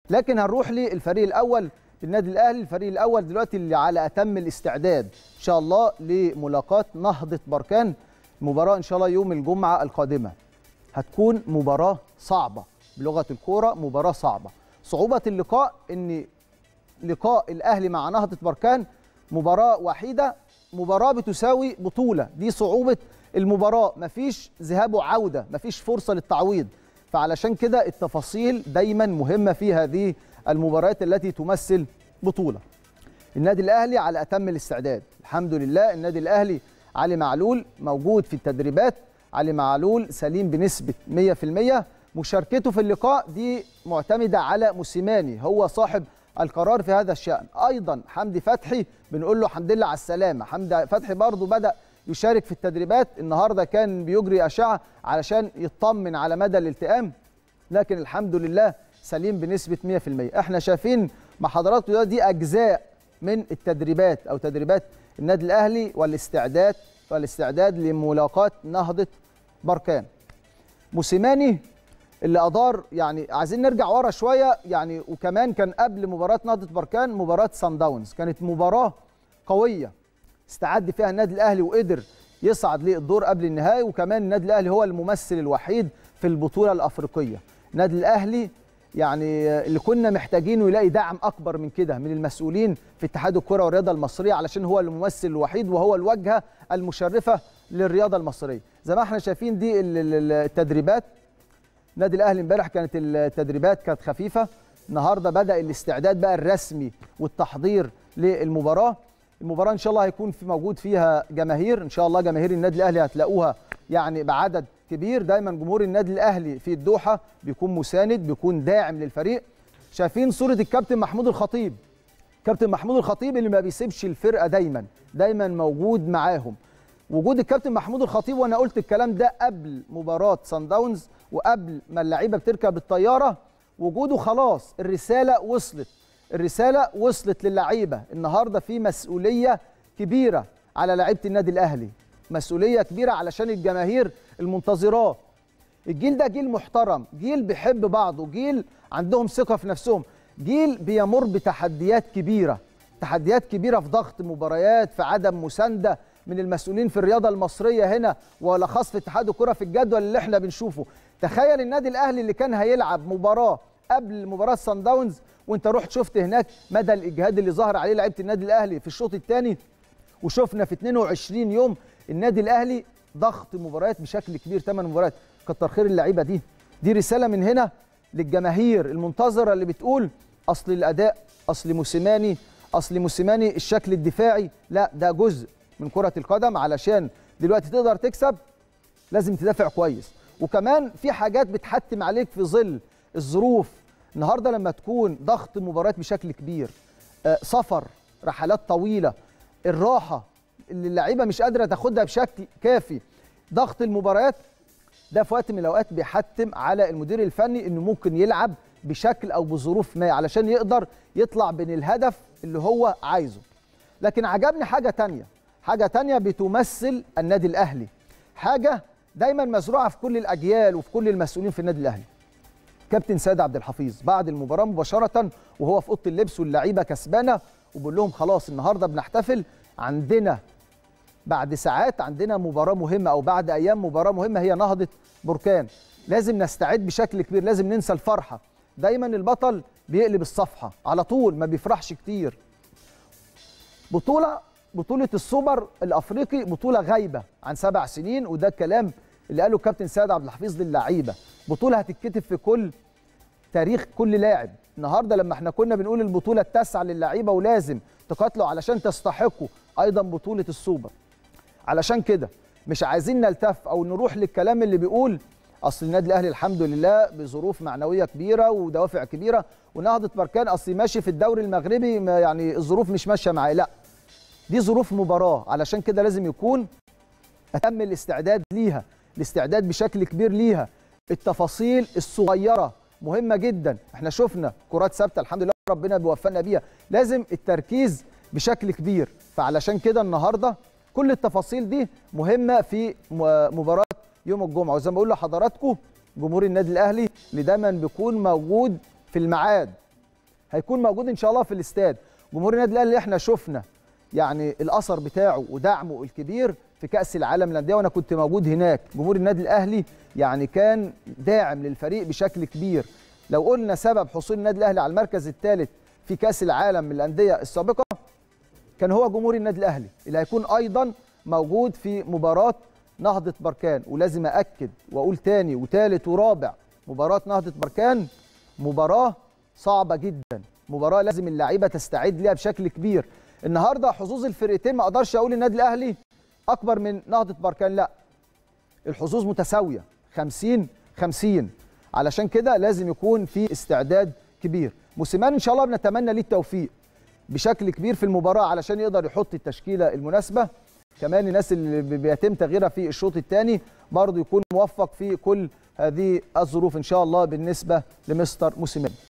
لكن هنروح للفريق الاول النادي الاهلي الفريق الاول دلوقتي اللي على اتم الاستعداد ان شاء الله لملاقاه نهضه بركان مباراه ان شاء الله يوم الجمعه القادمه هتكون مباراه صعبه بلغه الكوره مباراه صعبه صعوبه اللقاء ان لقاء الاهلي مع نهضه بركان مباراه وحيده مباراه بتساوي بطوله دي صعوبه المباراه مفيش ذهاب وعوده مفيش فرصه للتعويض فعلشان كده التفاصيل دايما مهمه في هذه المباريات التي تمثل بطوله النادي الاهلي على اتم الاستعداد الحمد لله النادي الاهلي علي معلول موجود في التدريبات علي معلول سليم بنسبه 100% مشاركته في اللقاء دي معتمده على موسيماني هو صاحب القرار في هذا الشان ايضا حمدي فتحي بنقول له الحمد لله على السلامه حمدي فتحي برضه بدا يشارك في التدريبات النهارده كان بيجري اشعه علشان يطمن على مدى الالتئام لكن الحمد لله سليم بنسبه 100% احنا شايفين مع حضراتكم ده دي اجزاء من التدريبات او تدريبات النادي الاهلي والاستعداد والاستعداد لملاقاه نهضه بركان موسيماني اللي ادار يعني عايزين نرجع ورا شويه يعني وكمان كان قبل مباراه نهضه بركان مباراه سان داونز كانت مباراه قويه استعد فيها النادي الاهلي وقدر يصعد للدور قبل النهائي وكمان النادي الاهلي هو الممثل الوحيد في البطوله الافريقيه النادي الاهلي يعني اللي كنا محتاجينه يلاقي دعم اكبر من كده من المسؤولين في اتحاد الكره والرياضه المصريه علشان هو الممثل الوحيد وهو الواجهه المشرفه للرياضه المصريه زي ما احنا شايفين دي التدريبات النادي الاهلي امبارح كانت التدريبات كانت خفيفه النهارده بدا الاستعداد بقى الرسمي والتحضير للمباراه المباراه ان شاء الله هيكون في موجود فيها جماهير ان شاء الله جماهير النادي الاهلي هتلاقوها يعني بعدد كبير دايما جمهور النادي الاهلي في الدوحه بيكون مساند بيكون داعم للفريق شايفين صوره الكابتن محمود الخطيب كابتن محمود الخطيب اللي ما بيسيبش الفرقه دايما دايما موجود معاهم وجود الكابتن محمود الخطيب وانا قلت الكلام ده قبل مباراه سان داونز وقبل ما اللعيبه بتركب الطياره وجوده خلاص الرساله وصلت الرساله وصلت للعيبه النهارده في مسؤوليه كبيره على لعيبه النادي الاهلي مسؤوليه كبيره علشان الجماهير المنتظراه الجيل ده جيل محترم جيل بيحب بعضه جيل عندهم ثقه في نفسهم جيل بيمر بتحديات كبيره تحديات كبيره في ضغط مباريات في عدم مسانده من المسؤولين في الرياضه المصريه هنا ولا خاص في اتحاد الكره في الجدول اللي احنا بنشوفه تخيل النادي الاهلي اللي كان هيلعب مباراه قبل مباراه سان داونز وانت رحت شفت هناك مدى الاجهاد اللي ظهر عليه لعيبه النادي الاهلي في الشوط الثاني وشفنا في 22 يوم النادي الاهلي ضغط مباريات بشكل كبير ثمان مباريات كتر خير اللعيبه دي دي رساله من هنا للجماهير المنتظره اللي بتقول اصل الاداء اصل موسيماني اصل موسيماني الشكل الدفاعي لا ده جزء من كره القدم علشان دلوقتي تقدر تكسب لازم تدافع كويس وكمان في حاجات بتحتم عليك في ظل الظروف النهارده لما تكون ضغط مباريات بشكل كبير آه سفر رحلات طويله الراحه اللي اللعيبه مش قادره تاخدها بشكل كافي ضغط المباريات ده في وقت من الاوقات بيحتم على المدير الفني انه ممكن يلعب بشكل او بظروف ما علشان يقدر يطلع بين الهدف اللي هو عايزه لكن عجبني حاجه تانية حاجه تانية بتمثل النادي الاهلي حاجه دايما مزروعه في كل الاجيال وفي كل المسؤولين في النادي الاهلي كابتن سيد عبد الحفيظ بعد المباراه مباشره وهو في اوضه اللبس واللعيبه كسبانه وبقول لهم خلاص النهارده بنحتفل عندنا بعد ساعات عندنا مباراه مهمه او بعد ايام مباراه مهمه هي نهضه بركان لازم نستعد بشكل كبير لازم ننسى الفرحه دايما البطل بيقلب الصفحه على طول ما بيفرحش كتير بطوله بطوله السوبر الافريقي بطوله غايبه عن سبع سنين وده الكلام اللي قاله الكابتن سيد عبد الحفيظ للعيبه بطوله هتتكتب في كل تاريخ كل لاعب النهارده لما احنا كنا بنقول البطوله التاسعه للعيبه ولازم تقاتلوا علشان تستحقوا ايضا بطوله السوبر علشان كده مش عايزين نلتف او نروح للكلام اللي بيقول اصل النادي الاهلي الحمد لله بظروف معنويه كبيره ودوافع كبيره ونهضه بركان اصل ماشي في الدوري المغربي يعني الظروف مش ماشيه معاه لا دي ظروف مباراه علشان كده لازم يكون اتم الاستعداد ليها الاستعداد بشكل كبير ليها التفاصيل الصغيره مهمه جدا احنا شفنا كرات ثابته الحمد لله ربنا بيوفقنا بيها لازم التركيز بشكل كبير فعلشان كده النهارده كل التفاصيل دي مهمه في مباراه يوم الجمعه وزي ما بقول لحضراتكم جمهور النادي الاهلي اللي دايما بيكون موجود في الميعاد هيكون موجود ان شاء الله في الاستاد جمهور النادي الاهلي احنا شفنا يعني الاثر بتاعه ودعمه الكبير في كاس العالم للانديه وانا كنت موجود هناك جمهور النادي الاهلي يعني كان داعم للفريق بشكل كبير لو قلنا سبب حصول النادي الاهلي على المركز الثالث في كاس العالم للانديه السابقه كان هو جمهور النادي الاهلي اللي هيكون ايضا موجود في مباراه نهضه بركان ولازم اكد واقول تاني وتالت ورابع مباراه نهضه بركان مباراه صعبه جدا مباراه لازم اللعيبه تستعد ليها بشكل كبير النهارده حظوظ الفرقتين ما اقدرش اقول النادي الاهلي اكبر من نهضه بركان لا الحظوظ متساويه 50 50 علشان كده لازم يكون في استعداد كبير موسيماني ان شاء الله بنتمنى ليه التوفيق بشكل كبير في المباراه علشان يقدر يحط التشكيله المناسبه كمان الناس اللي بيتم تغييرها في الشوط الثاني برضه يكون موفق في كل هذه الظروف ان شاء الله بالنسبه لمستر موسيماني